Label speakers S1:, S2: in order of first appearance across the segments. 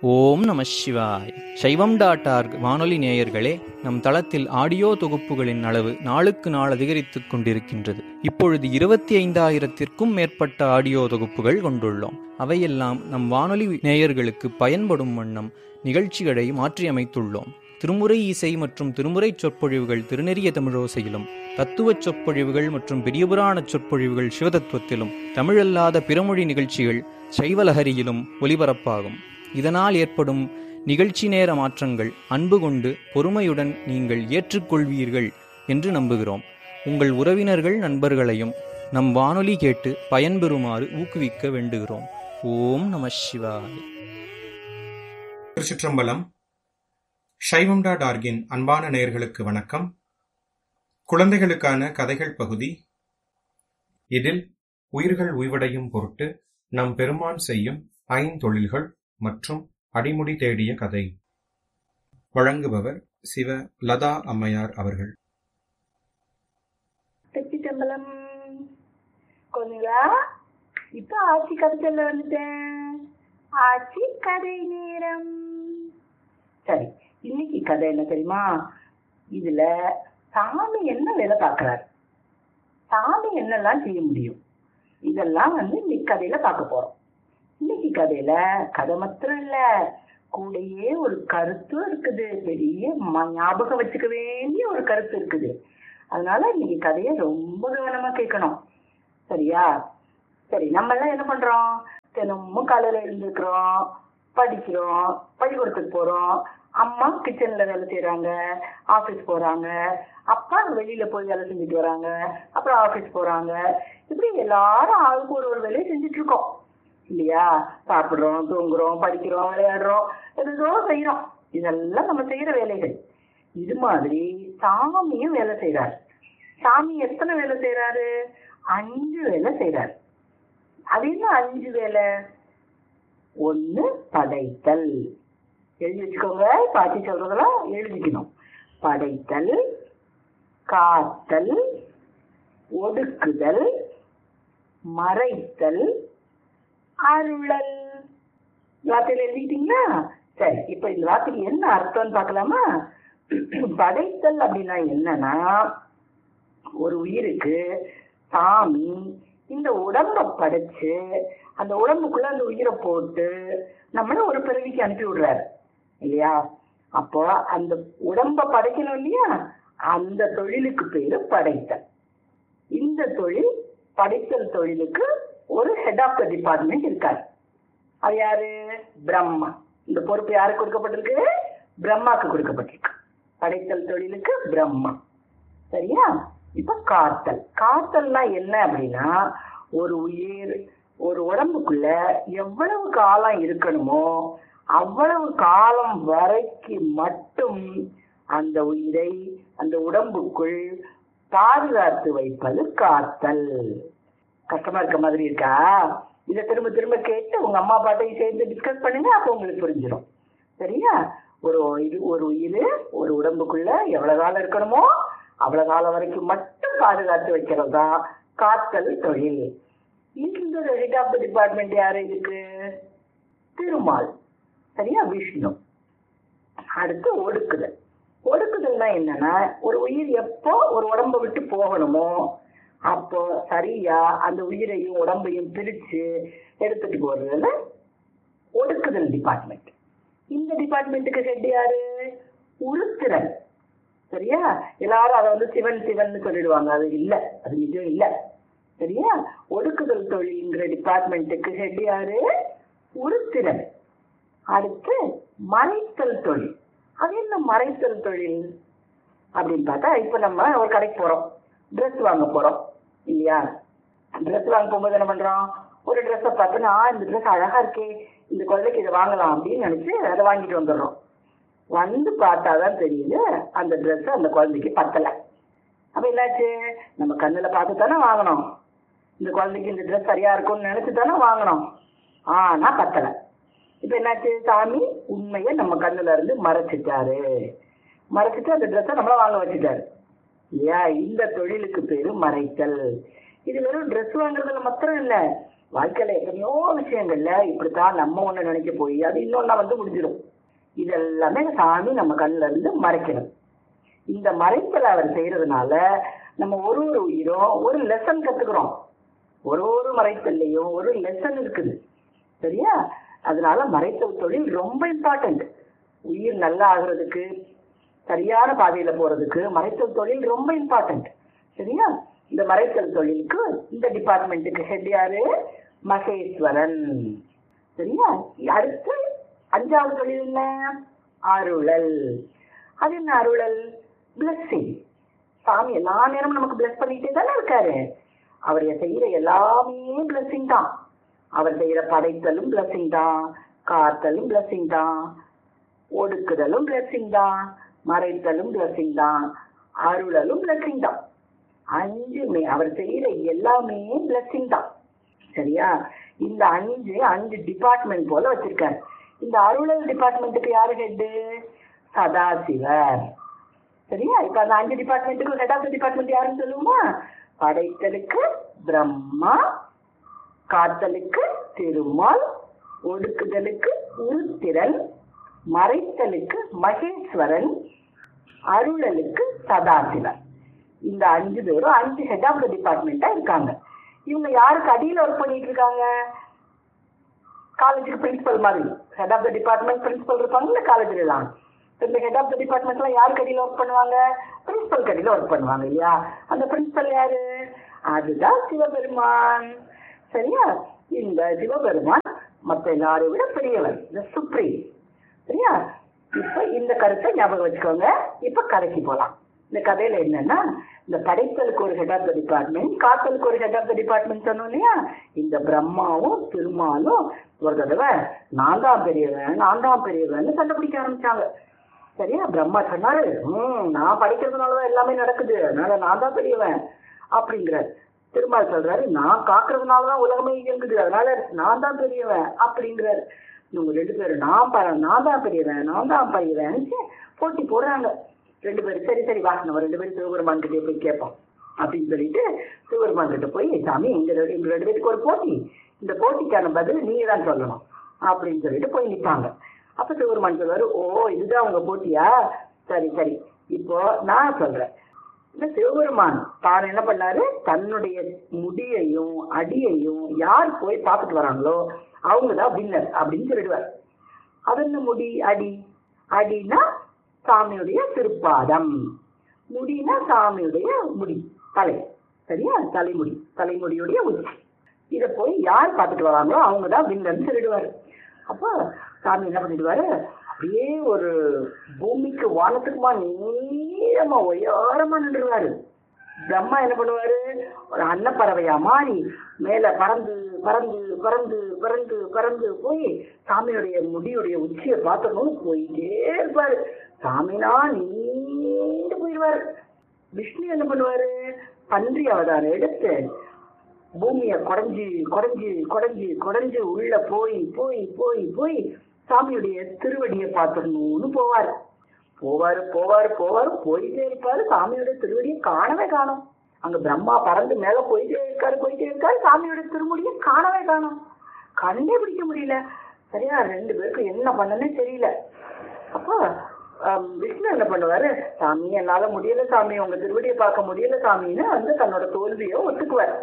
S1: ஓம் நம சிவாய் சைவம் டாட் ஆர்க் வானொலி நேயர்களே நம் தளத்தில் ஆடியோ தொகுப்புகளின் அளவு நாளுக்கு நாள் அதிகரித்துக் கொண்டிருக்கின்றது இப்பொழுது இருபத்தி ஐந்தாயிரத்திற்கும் மேற்பட்ட ஆடியோ தொகுப்புகள் கொண்டுள்ளோம் அவையெல்லாம் நம் வானொலி நேயர்களுக்கு பயன்படும் வண்ணம் நிகழ்ச்சிகளை மாற்றியமைத்துள்ளோம் திருமுறை இசை மற்றும் திருமுறை சொற்பொழிவுகள் திருநெறிய தமிழோசையிலும் தத்துவச் சொற்பொழிவுகள் மற்றும் பெரியபுராண சொற்பொழிவுகள் சிவதத்துவத்திலும் தமிழல்லாத பிறமொழி நிகழ்ச்சிகள் சைவலஹரியிலும் ஒலிபரப்பாகும் இதனால் ஏற்படும் நிகழ்ச்சி நேர மாற்றங்கள் அன்பு கொண்டு பொறுமையுடன் நீங்கள் ஏற்றுக்கொள்வீர்கள் என்று நம்புகிறோம் உங்கள் உறவினர்கள் நண்பர்களையும் நம் வானொலி கேட்டு பயன்பெறுமாறு ஊக்குவிக்க வேண்டுகிறோம் ஓம் நம சிவாய்
S2: திருச்சிற்றம்பலம் சைவம் டாட் ஆர்கின் அன்பான நேயர்களுக்கு வணக்கம் குழந்தைகளுக்கான கதைகள் பகுதி இதில் உயிர்கள் உய்வடையும் பொருட்டு நம் பெருமான் செய்யும் ஐந்தொழில்கள் மற்றும் அடிமுடி தேடிய கதை வழங்குபவர் சிவ லதா அம்மையார் அவர்கள்
S3: திருச்சிட்டம்பலம் கொஞ்சங்களா இப்ப ஆட்சி கதை சொல்ல வந்துட்டேன் ஆட்சி கதை நேரம் சரி இன்னைக்கு கதை என்ன தெரியுமா இதுல சாமி என்ன வேலை பார்க்கறாரு சாமி என்னெல்லாம் செய்ய முடியும் இதெல்லாம் வந்து இன்னைக்கு கதையில பார்க்க போறோம் இன்னைக்கு கதையில கதை மாத்திரம் இல்ல கூடயே ஒரு கருத்தும் இருக்குது பெரிய ம- ஞாபகம் வச்சுக்க வேண்டிய ஒரு கருத்து இருக்குது அதனால இன்னைக்கு கதையை ரொம்ப கவனமா கேட்கணும் சரியா சரி நம்ம எல்லாம் என்ன பண்றோம் தினமும் காலையில எழுந்திருக்கிறோம் படிக்கிறோம் பள்ளிக்கூடத்துக்கு போறோம் அம்மா கிச்சன்ல வேலை செய்யறாங்க ஆபீஸ் போறாங்க அப்பா வெளியில போய் வேலை செஞ்சுட்டு வராங்க அப்புறம் ஆபீஸ் போறாங்க இப்படி எல்லாரும் ஆளுக்கு ஒரு ஒரு வேலையை செஞ்சுட்டு இருக்கோம் இல்லையா சாப்பிடுறோம் தூங்குறோம் படிக்கிறோம் விளையாடுறோம் ஏதோ செய்யறோம் இதெல்லாம் நம்ம செய்யற வேலைகள் இது மாதிரி சாமியும் வேலை செய்யறாரு சாமி எத்தனை வேலை செய்யறாரு அஞ்சு வேலை செய்யறாரு அது என்ன அஞ்சு வேலை ஒண்ணு படைத்தல் எழுதி வச்சுக்கோங்க பாட்டி சொல்றதெல்லாம் எழுதிக்கணும் படைத்தல் காத்தல் ஒடுக்குதல் மறைத்தல் அருளல் வார்த்தையில எழுதிக்கிட்டீங்களா சரி இப்ப இந்த வார்த்தைக்கு என்ன அர்த்தம்னு பார்க்கலாமா படைத்தல் அப்படின்னா என்னன்னா ஒரு உயிருக்கு சாமி இந்த உடம்ப படைச்சு அந்த உடம்புக்குள்ள அந்த உயிரை போட்டு நம்மள ஒரு பிறவிக்கு அனுப்பி விடுறாரு இல்லையா அப்போ அந்த உடம்ப படைக்கணும் இல்லையா அந்த தொழிலுக்கு பேரு படைத்தல் இந்த தொழில் படைத்தல் தொழிலுக்கு ஒரு ஹெட் ஆஃப் த டிபார்ட்மெண்ட் இருக்காரு அது யாரு பிரம்மா இந்த பொறுப்பு யாருக்கு கொடுக்கப்பட்டிருக்கு பிரம்மாக்கு கொடுக்கப்பட்டிருக்கு படைத்தல் தொழிலுக்கு பிரம்மா சரியா இப்ப காத்தல் காத்தல்னா என்ன அப்படின்னா ஒரு உயிர் ஒரு உடம்புக்குள்ள எவ்வளவு காலம் இருக்கணுமோ அவ்வளவு காலம் வரைக்கு மட்டும் அந்த உயிரை அந்த உடம்புக்குள் பாதுகாத்து வைப்பது காத்தல் கஷ்டமா இருக்க மாதிரி இருக்கா இதை திரும்ப திரும்ப கேட்டு உங்க அம்மா அப்பாட்டையும் சேர்ந்து டிஸ்கஸ் பண்ணுங்க அப்போ உங்களுக்கு புரிஞ்சிடும் சரியா ஒரு இது ஒரு உயிர் ஒரு உடம்புக்குள்ள எவ்வளவு காலம் இருக்கணுமோ அவ்வளவு காலம் வரைக்கும் மட்டும் பாதுகாத்து வைக்கிறது தான் காத்தல் தொழில் இந்த ஹெட் ஆஃப் த டிபார்ட்மெண்ட் யாரு இதுக்கு திருமால் சரியா விஷ்ணு அடுத்து ஒடுக்குதல் ஒடுக்குதல்னா என்னன்னா ஒரு உயிர் எப்போ ஒரு உடம்ப விட்டு போகணுமோ அப்போ சரியா அந்த உயிரையும் உடம்பையும் பிரிச்சு எடுத்துட்டு போறதுல ஒடுக்குதல் டிபார்ட்மெண்ட் இந்த டிபார்ட்மெண்ட்டுக்கு ஹெட் யாரு உருத்திரன் சரியா எல்லாரும் அதை வந்து சிவன் சிவன் சொல்லிடுவாங்க அது இல்ல அது நிஜம் இல்ல சரியா ஒடுக்குதல் தொழில்ங்கிற டிபார்ட்மெண்ட்டுக்கு ஹெட் யாரு உருத்திரன் அடுத்து மறைத்தல் தொழில் அது என்ன மறைத்தல் தொழில் அப்படின்னு பார்த்தா இப்ப நம்ம ஒரு கடைக்கு போறோம் Dress வாங்க போறோம் இல்லையா Dress வாங்க போகும்போது என்ன பண்றோம் ஒரு ட்ரெஸ்ஸை பார்த்து நான் இந்த ட்ரெஸ் அழகா இருக்கே இந்த குழந்தைக்கு இதை வாங்கலாம் அப்படின்னு நினைச்சு அதை வாங்கிட்டு வந்துடுறோம் வந்து பார்த்தாதான் தெரியுது அந்த Dress அந்த குழந்தைக்கு பத்தல அப்ப என்னாச்சு நம்ம கண்ணுல பார்த்து தானே வாங்கணும் இந்த குழந்தைக்கு இந்த Dress சரியா இருக்கும்னு நினைச்சு தானே வாங்கணும் ஆனா பத்தல இப்ப என்னாச்சு சாமி உண்மையை நம்ம கண்ணுல இருந்து மறைச்சிட்டாரு மறைச்சிட்டு அந்த ட்ரெஸ்ஸை நம்மள வாங்க வச்சுட்டாரு இல்லையா இந்த தொழிலுக்கு பேரு மறைத்தல் இது வெறும் Dress வாங்குறதுல மாத்திரம் இல்ல வாழ்க்கையில எத்தனையோ விஷயங்கள்ல இப்படித்தான் நம்ம ஒண்ணு நினைக்க போய் அது இன்னொன்னா வந்து முடிஞ்சிடும் இதெல்லாமே சாமி நம்ம கண்ணுல இருந்து மறைக்கணும் இந்த மறைத்தல் அவர் செய்யறதுனால நம்ம ஒரு ஒரு உயிரும் ஒரு லெசன் கத்துக்கிறோம் ஒரு ஒரு மறைத்தல்லையும் ஒரு லெசன் இருக்குது சரியா அதனால மறைத்தல் தொழில் ரொம்ப இம்பார்ட்டன்ட் உயிர் நல்லா ஆகுறதுக்கு சரியான பாதையில போறதுக்கு மறைத்தல் தொழில் ரொம்ப இம்பார்ட்டன்ட் சரியா இந்த மறைத்தல் தொழிலுக்கு இந்த டிபார்ட்மெண்ட்டுக்கு ஹெட் யாரு மகேஸ்வரன் சரியா அடுத்து அஞ்சாவது தொழில் என்ன அருளல் அது என்ன அருளல் பிளஸ்ஸிங் சாமி எல்லா நேரமும் நமக்கு பிளஸ் பண்ணிட்டே தானே இருக்காரு அவர் செய்யற எல்லாமே பிளஸ்ஸிங் தான் அவர் செய்யற படைத்தலும் பிளஸ்ஸிங் தான் காத்தலும் பிளஸ்ஸிங் தான் ஒடுக்குதலும் பிளஸ்ஸிங் தான் மறைத்தலும் பிளஸ்ஸிங் தான் அருளலும் பிளஸ்ஸிங் தான் அஞ்சுமே அவர் செய்யற எல்லாமே பிளஸ்ஸிங் தான் சரியா இந்த அஞ்சு அஞ்சு டிபார்ட்மெண்ட் போல வச்சிருக்காரு இந்த அருளல் டிபார்ட்மெண்ட்டுக்கு யாரு ஹெட்டு சதாசிவர் சரியா இப்ப அந்த அஞ்சு டிபார்ட்மெண்ட்டுக்கு ஹெட் ஆஃப் த டிபார்ட்மெண்ட் யாருன்னு சொல்லுவோமா படைத்தலுக்கு பிரம்மா காத்தலுக்கு திருமால் ஒடுக்குதலுக்கு உருத்திரன் மறைத்தலுக்கு மகேஸ்வரன் அருளலுக்கு சதாசிவன் இந்த அஞ்சு பேரும் அஞ்சு ஹெட் ஆஃப் த டிபார்ட்மெண்டா இருக்காங்க இவங்க யாருக்கு அடியில ஒர்க் பண்ணிட்டு இருக்காங்க காலேஜுக்கு பிரின்சிபல் மாதிரி head of the department principal இருப்பாங்கல்ல காலேஜ்ல எல்லாம் இந்த ஹெட் ஆஃப் த டிபார்ட்மெண்ட்லாம் யார் கடியில ஒர்க் பண்ணுவாங்க பிரின்சிபல் கடியில ஒர்க் பண்ணுவாங்க இல்லையா அந்த பிரின்சிபல் யாரு அதுதான் சிவபெருமான் சரியா இந்த சிவபெருமான் மற்ற எல்லாரையும் விட பெரியவர் இந்த சுப்ரீம் சரியா இப்ப இந்த கருத்தை ஞாபகம் வச்சுக்கோங்க இப்ப கதைக்கு போலாம் இந்த கதையில என்னன்னா இந்த படைத்தலுக்கு ஒரு ஹெட் ஆஃப் த டிபார்ட்மெண்ட் காத்தலுக்கு ஒரு ஹெட் ஆஃப் த டிபார்ட்மெண்ட் சொன்னோம் இல்லையா இந்த பிரம்மாவும் திருமாலும் ஒரு தடவை நான் தான் பெரியவன் நான் தான் பெரியவன் சண்டை பிடிக்க ஆரம்பிச்சாங்க சரியா பிரம்மா சொன்னாரு ஹம் நான் படிக்கிறதுனாலதான் எல்லாமே நடக்குது அதனால நான் தான் பெரியவன் அப்படிங்கிறார் திருமால் சொல்றாரு நான் காக்குறதுனாலதான் உலகமே இயங்குது அதனால நான் தான் பெரியவன் அப்படிங்கிறாரு இவங்க ரெண்டு பேரும் நான் ப- நான் தான் பெரியவன் நான் தான் பெரியவன் போட்டி போடுறாங்க ரெண்டு பேரும் சரி சரி வா நம்ம ரெண்டு பேரும் சிவபெருமான் கிட்டே போய் கேட்போம் அப்படின்னு சொல்லிட்டு சிவபெருமான் கிட்ட போய் சாமி எங்க ரெண்டு எங்க ரெண்டு பேருக்கு ஒரு போட்டி இந்த போட்டிக்கான பதில் நீங்க தான் சொல்லணும் அப்படின்னு சொல்லிட்டு போய் நிப்பாங்க அப்ப சிவபெருமான் சொல்லுவாரு ஓ இதுதான் உங்க போட்டியா சரி சரி இப்போ நான் சொல்றேன் இந்த சிவபெருமான் தான் என்ன பண்ணாரு தன்னுடைய முடியையும் அடியையும் யார் போய் பார்த்துட்டு வராங்களோ அவங்க தான் வின்னர் அப்படின்னு சொல்லிடுவார் அது என்ன முடி அடி அடினா சாமியுடைய திருப்பாதம் முடினா சாமியுடைய முடி தலை சரியா தலைமுடி தலைமுடியுடைய உச்சி இத போய் யார் பார்த்துட்டு வராங்களோ அவங்க தான் வில்லன்னு சொல்லிடுவாரு அப்போ சாமி என்ன பண்ணிடுவாரு அப்படியே ஒரு பூமிக்கு வானத்துக்குமா நீளமா உயரமா நின்றுவாரு பிரம்மா என்ன பண்ணுவாரு ஒரு அன்னப்பறவையா மாறி மேல பறந்து பறந்து பறந்து பறந்து பறந்து போய் சாமியுடைய முடியுடைய உச்சியை பார்த்தணும் போயிட்டே இருப்பாரு சாமினா நீண்டு போயிடுவாரு விஷ்ணு என்ன பண்ணுவாரு பன்றி அவதாரம் எடுத்து பூமிய குடஞ்சி குடஞ்சி குடஞ்சி குடஞ்சி உள்ள போய் போய் போய் போய் சாமியுடைய திருவடியை பார்த்துடணும்னு போவாரு போவாரு போவாரு போவாரு போயிட்டே இருப்பாரு சாமியோட திருவடியை காணவே காணும் அங்க பிரம்மா பறந்து மேல போயிட்டே இருக்காரு போயிட்டே இருக்காரு சாமியோட திருமுடியை காணவே காணும் கண்டே பிடிக்க முடியல சரியா ரெண்டு பேருக்கும் என்ன பண்ணனே தெரியல அப்போ ஆம், விஷ்ணு என்ன பண்ணுவாரு சாமி என்னால முடியல சாமி உங்க திருவடியை பார்க்க முடியல சாமின்னு வந்து தன்னோட தோல்வியை ஒத்துக்குவார்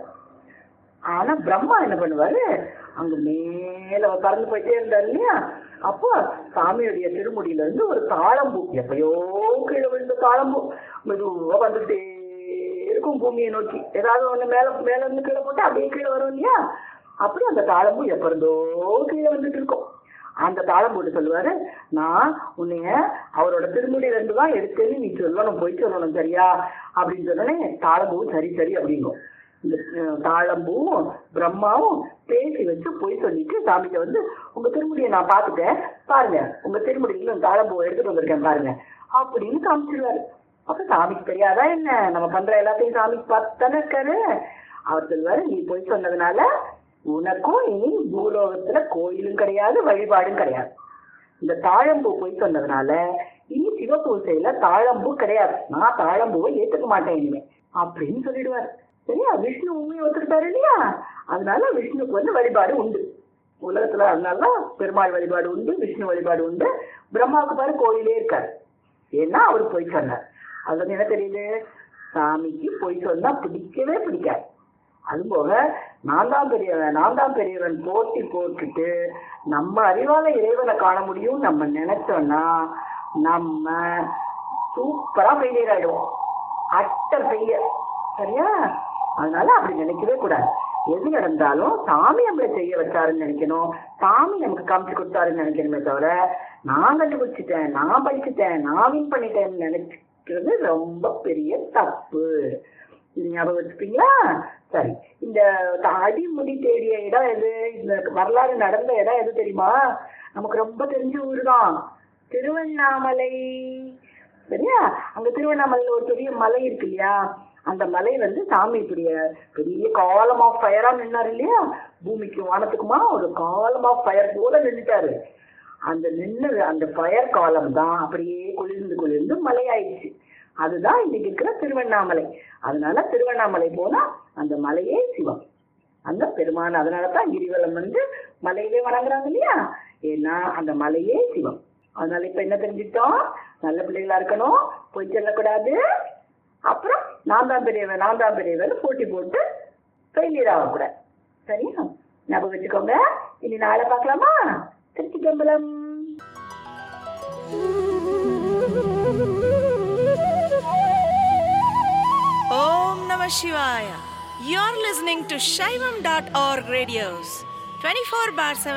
S3: ஆனா பிரம்மா என்ன பண்ணுவாரு அங்க மேல அவர் பறந்து போயிட்டே இருந்தார் இல்லையா அப்போ சாமியுடைய திருமுடியில இருந்து ஒரு தாழம்பூ எப்பயோ கீழே விழுந்த தாழம்பூ மெதுவா வந்துட்டே இருக்கும் பூமியை நோக்கி ஏதாவது ஒண்ணு மேல மேல இருந்து கீழே போட்டு அப்படியே கீழே வரும் இல்லையா அப்படி அந்த தாழம்பூ எப்ப இருந்தோ கீழே வந்துட்டு இருக்கும் அந்த தாழம்பூட்டு சொல்லுவாரு நான் உன்னைய அவரோட திருமுடியில இருந்து தான் எடுத்தேன்னு நீ சொல்லணும் போய் சொல்லணும் சரியா அப்படின்னு சொன்னோடனே தாழம்பூவும் சரி சரி அப்படிங்கும் இந்த அஹ், தாழம்பூவும் பிரம்மாவும் பேசி வச்சு போய் சொல்லிட்டு சாமிகிட்ட வந்து உங்க திருமுடியை நான் பார்த்துட்டேன் பாருங்க உங்க திருமுடியில இந்த தாழம்பூவை எடுத்துட்டு வந்திருக்கேன் பாருங்க அப்படின்னு காமிச்சிருவாரு அப்ப சாமிக்கு தெரியாதா என்ன நம்ம பண்ற எல்லாத்தையும் சாமிக்கு பார்த்து தானே இருக்காரு அவர் சொல்லுவாரு நீ போய் சொன்னதுனால உனக்கும் இனி பூலோகத்துல கோயிலும் கிடையாது வழிபாடும் கிடையாது இந்த தாழம்பூ போய் சொன்னதுனால இனி சிவபூசையில தாழம்பூ கிடையாது நான் தாழம்பூவை ஏத்துக்க மாட்டேன் இனிமே அப்படின்னு சொல்லிடுவார் சரியா விஷ்ணு உண்மையை ஒத்துக்கிட்டாரு இல்லையா அதனால விஷ்ணுக்கு வந்து வழிபாடு உண்டு உலகத்துல அதனால பெருமாள் வழிபாடு உண்டு விஷ்ணு வழிபாடு உண்டு பிரம்மாவுக்கு பாரு கோயிலே இருக்காரு ஏன்னா அவர் பொய் சொன்னார் அது வந்து என்ன தெரியுது சாமிக்கு பொய் சொன்னா பிடிக்கவே பிடிக்காது அதுபோக நான் தான் பெரியவன் நான் தான் பெரியவன் போட்டி போட்டுட்டு நம்ம அறிவால இறைவனை காண முடியும் நம்ம நினைச்சோம்னா நம்ம சூப்பரா ஃபெயிலியர் ஆயிடுவோம் அட்டர் ஃபெயிலியர் சரியா அதனால அப்படி நினைக்கவே கூடாது எது நடந்தாலும் சாமி நம்மளை செய்ய வச்சாருன்னு நினைக்கணும் சாமி நமக்கு காமிச்சு கொடுத்தாருன்னு நினைக்கணுமே தவிர நான் கண்டுபிடிச்சிட்டேன் நான் படிச்சுட்டேன் நான் வின் பண்ணிட்டேன்னு நினைக்கிறது ரொம்ப பெரிய தப்பு இது ஞாபகம் வச்சுப்பீங்களா சரி இந்த அடிமுடி தேடிய இடம் எது இந்த வரலாறு நடந்த இடம் எது தெரியுமா நமக்கு ரொம்ப தெரிஞ்ச ஊர் தான் திருவண்ணாமலை சரியா அங்க திருவண்ணாமலையில ஒரு பெரிய மலை இருக்கு இல்லையா அந்த மலை வந்து சாமி பெரிய பெரிய காலம் ஆஃப் ஃபயரா நின்னாரு இல்லையா பூமிக்கு வானத்துக்குமா ஒரு காலம் ஆஃப் ஃபயர் போல நின்னுட்டாரு அந்த நின்னு அந்த ஃபயர் காலம் தான் அப்படியே குளிர்ந்து குளிர்ந்து மலையாயிடுச்சு அதுதான் இன்னைக்கு இருக்கிற திருவண்ணாமலை அதனால திருவண்ணாமலை போனா அந்த மலையே சிவம் அந்த பெருமான் அதனால தான் கிரிவலம் வந்து மலையிலே வணங்குறாங்க இல்லையா ஏன்னா அந்த மலையே சிவம் அதனால இப்ப என்ன தெரிஞ்சுட்டோம் நல்ல பிள்ளைகளா இருக்கணும் போய் செல்லக்கூடாது அப்புறம் நான் தான் பெரியவன் நான் தான் பெரியவன் போட்டி போட்டு ஃபெயிலியர் ஆகக்கூடாது சரியா ஞாபகம் வச்சுக்கோங்க இனி நாளை பார்க்கலாமா திருச்சி கம்பளம்
S4: Om Namah Shivaya. You're listening to Shaivam.org radios, 24 bar 7